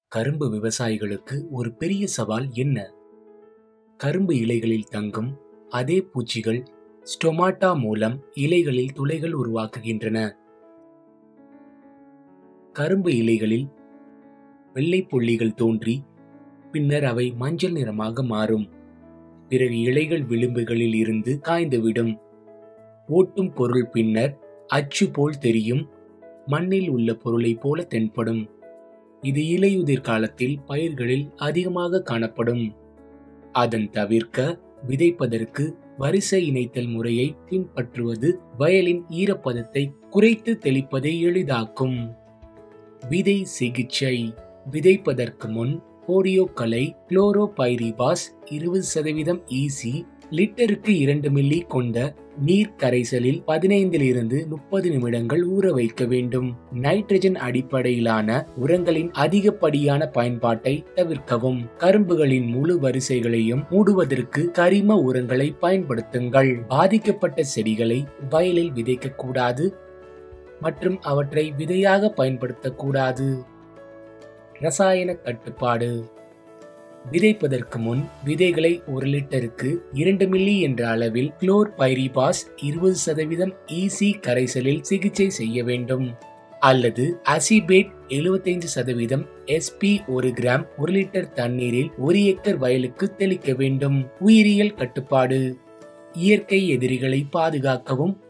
கரும்பு விவசாயிகளுக்கு ஒரு பெரிய சவால் என்ன கரும்பு இலைகளில் தங்கும் அதே பூச்சிகள் ஸ்டொமாட்டா மூலம் இலைகளில் துளைகள் உருவாக்குகின்றன கரும்பு இலைகளில் வெள்ளை புள்ளிகள் தோன்றி பின்னர் அவை மஞ்சள் நிறமாக மாறும் பிறகு இலைகள் விளிம்புகளில் இருந்து காய்ந்துவிடும் ஓட்டும் பொருள் பின்னர் அச்சு போல் தெரியும் மண்ணில் உள்ள பொருளைப் போல தென்படும் இது இலையுதிர் காலத்தில் பயிர்களில் அதிகமாக காணப்படும் அதன் தவிர்க்க விதைப்பதற்கு வரிசை இணைத்தல் முறையை பின்பற்றுவது வயலின் ஈரப்பதத்தை குறைத்து தெளிப்பதை எளிதாக்கும் விதை சிகிச்சை விதைப்பதற்கு முன் போரியோக்கலை குளோரோபைரிபாஸ் இருபது சதவீதம் ஈசி லிட்டருக்கு இரண்டு மில்லி கொண்ட நீர் கரைசலில் பதினைந்திலிருந்து முப்பது நிமிடங்கள் ஊற வைக்க வேண்டும் நைட்ரஜன் அடிப்படையிலான உரங்களின் அதிகப்படியான பயன்பாட்டை தவிர்க்கவும் கரும்புகளின் முழு வரிசைகளையும் மூடுவதற்கு கரிம உரங்களை பயன்படுத்துங்கள் பாதிக்கப்பட்ட செடிகளை வயலில் விதைக்க கூடாது மற்றும் அவற்றை விதையாக பயன்படுத்தக்கூடாது ரசாயன கட்டுப்பாடு விதைப்பதற்கு முன் விதைகளை ஒரு லிட்டருக்கு இரண்டு மில்லி என்ற அளவில் குளோர் பைரிபாஸ் இருபது சதவீதம் ஈசி கரைசலில் சிகிச்சை செய்ய வேண்டும் அல்லது அசிபேட் எழுபத்தைந்து சதவீதம் எஸ்பி ஒரு கிராம் ஒரு லிட்டர் தண்ணீரில் ஒரு ஏக்கர் வயலுக்கு தெளிக்க வேண்டும் உயிரியல் கட்டுப்பாடு இயற்கை எதிரிகளை பாதுகாக்கவும்